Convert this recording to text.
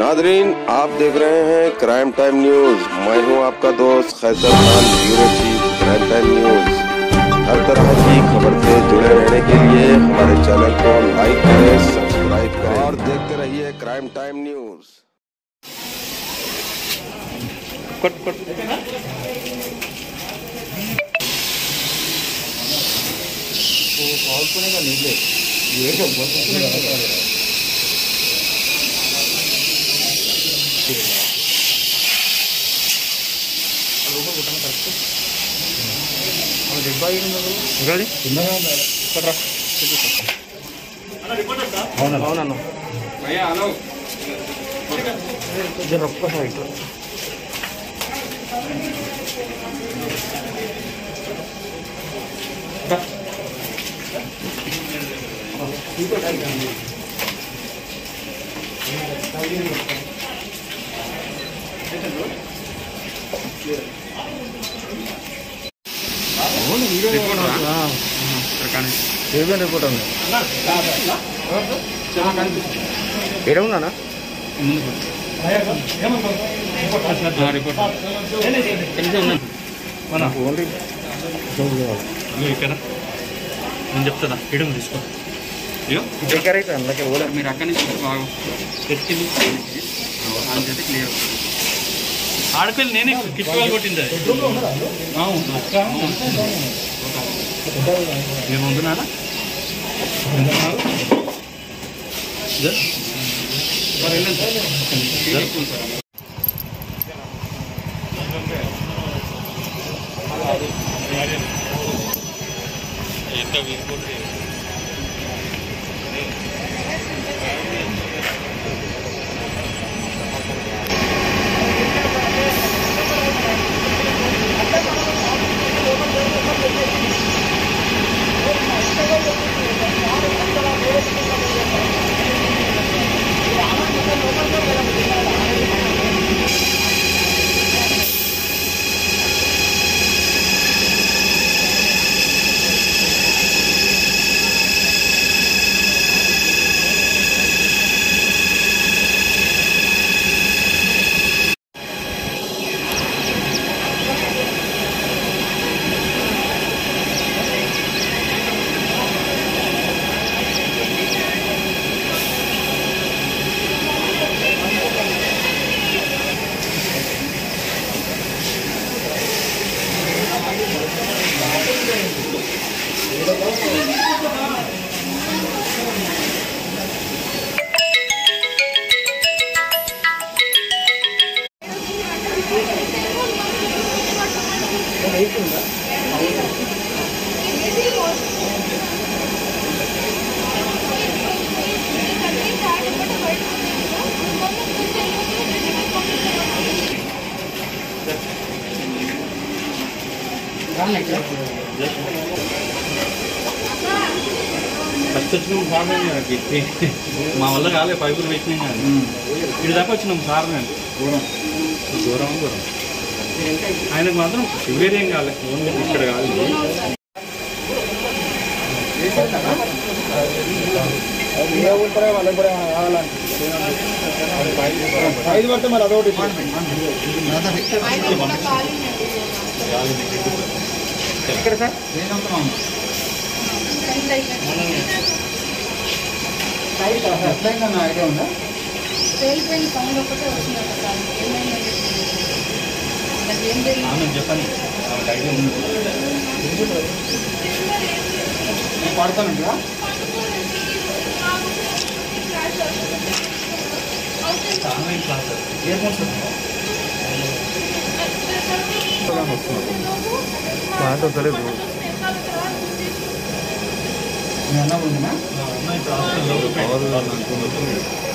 Nadreen आप देख रहे हैं क्राइम टाइम न्यूज मैं हूं आपका दोस्त Qaiser Khan bureau chief crime time news हर तरह की खबर से जुड़े रहने के लिए हमारे चैनल को लाइक करें सब्सक्राइब करें और देखते रहिए क्राइम टाइम न्यूज కొట్టు కొట్టు ఇంకోటి? కొట్టురా. అవునన్నా జర ఒక్కసారి ఇట్లా. దా. ఆ. ఏమేం రిపోర్ట్ ఉంది ఏడ ఉన్నానా ఓన్లీ ఇక్కడ నేను చెప్తుందా ఇడం తీసుకో అయ్యో దగ్గర అయితే అందులోకి పోలే మీరు అక్కడి నుంచి బాగా తెచ్చింది అంతే క్లియర్ ఆడపిల్ల నేనే కిట్టుకోవాలి కొట్టింది అది. అవును. మీరు ముందున్నారా ఇదే? మరి వెళ్ళండి సార్. జరుపుకోండి సార్. ఫస్ట్ వచ్చినాం సార్ మేము ఇక్కడికి. మా వల్ల కాలే పైపులు పెట్టినాం కానీ ఇటు దాకా వచ్చినాం సార్ మేము దూరం దూరం దూరం ఆయనకు మాత్రం సివియర్ ఏం కాలే ఓన్లీ ఇక్కడ కాదు ఐదు పడితే మరి అదొకటి ఎక్కడ సార్ ఐడియా ఉందా పేలిపోయిన సౌండ్ ఒకటే వచ్చిందట సార్ ఏమైందని అది ఏం జరిగింది ఆమె చెప్పండి ఆమె ఐడియా ఉంది నేను పడతానంట ఆన్లైన్ క్లాస్ క్లాస్ వస్తలేదు మీ అన్న ఉందా ఆన్లైన్ క్లాస్